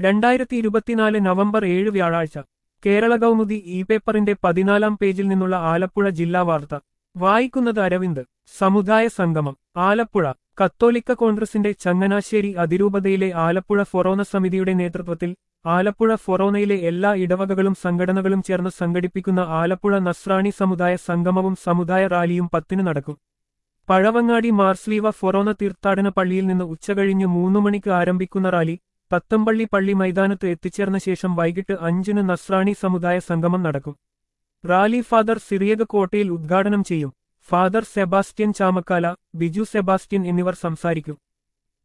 രണ്ടായിരത്തി ഇരുപത്തിനാല് നവംബർ ഏഴ് വ്യാഴാഴ്ച കേരള കൗമുദി ഇ പേപ്പറിന്റെ പതിനാലാം പേജിൽ നിന്നുള്ള ആലപ്പുഴ ജില്ലാ വാർത്ത വായിക്കുന്നത് അരവിന്ദ് സമുദായ സംഗമം ആലപ്പുഴ കത്തോലിക്ക കോൺഗ്രസിന്റെ ചങ്ങനാശ്ശേരി അതിരൂപതയിലെ ആലപ്പുഴ ഫൊറോന സമിതിയുടെ നേതൃത്വത്തിൽ ആലപ്പുഴ ഫൊറോനയിലെ എല്ലാ ഇടവകകളും സംഘടനകളും ചേർന്ന് സംഘടിപ്പിക്കുന്ന ആലപ്പുഴ നസ്രാണി സമുദായ സംഗമവും സമുദായ റാലിയും പത്തിന് നടക്കും പഴവങ്ങാടി മാർസ്ലീവ ഫൊറോന തീർത്ഥാടന പള്ളിയിൽ നിന്ന് ഉച്ചകഴിഞ്ഞ് മൂന്നു മണിക്ക് ആരംഭിക്കുന്ന റാലി തത്തമ്പള്ളി പള്ളി മൈതാനത്ത് എത്തിച്ചേർന്ന ശേഷം വൈകിട്ട് അഞ്ചിന് നസ്രാണി സമുദായ സംഗമം നടക്കും റാലി ഫാദർ സിറിയക കോട്ടയിൽ ഉദ്ഘാടനം ചെയ്യും ഫാദർ സെബാസ്റ്റ്യൻ ചാമക്കാല ബിജു സെബാസ്റ്റ്യൻ എന്നിവർ സംസാരിക്കും